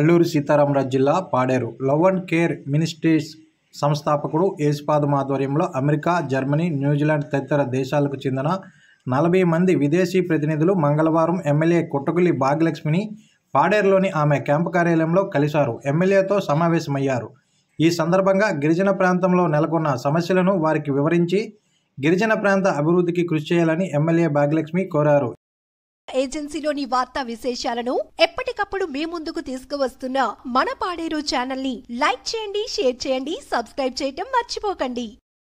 అల్లూరి సీతారామరాజు జిల్లా Paderu love and care ministries సంస్థాపకుడు యేసుపాదం ఆధ్వర్యంలో అమెరికా జర్మనీ న్యూజిలాండ్ తదితర దేశాలకు చెందిన నలభై మంది విదేశీ ప్రతినిధులు మంగళవారం ఎమ్మెల్యే కొట్టగులి భాగ్యలక్ష్మిని పాడేరులోని ఆమె క్యాంపు కార్యాలయంలో కలిశారు ఎమ్మెల్యేతో సమావేశమయ్యారు ఈ సందర్భంగా గిరిజన ప్రాంతంలో నెలకొన్న సమస్యలను వారికి వివరించి గిరిజన ప్రాంత అభివృద్ధికి కృషి చేయాలని ఎమ్మెల్యే భాగ్యలక్ష్మి కోరారు ఏజెన్సీలోని వార్తా విశేషాలను ఎప్పటికప్పుడు మీ ముందుకు తీసుకువస్తున్న మన పాడేరు ఛానల్ ని లైక్ చేయండి షేర్ చేయండి సబ్స్క్రైబ్ చేయటం మర్చిపోకండి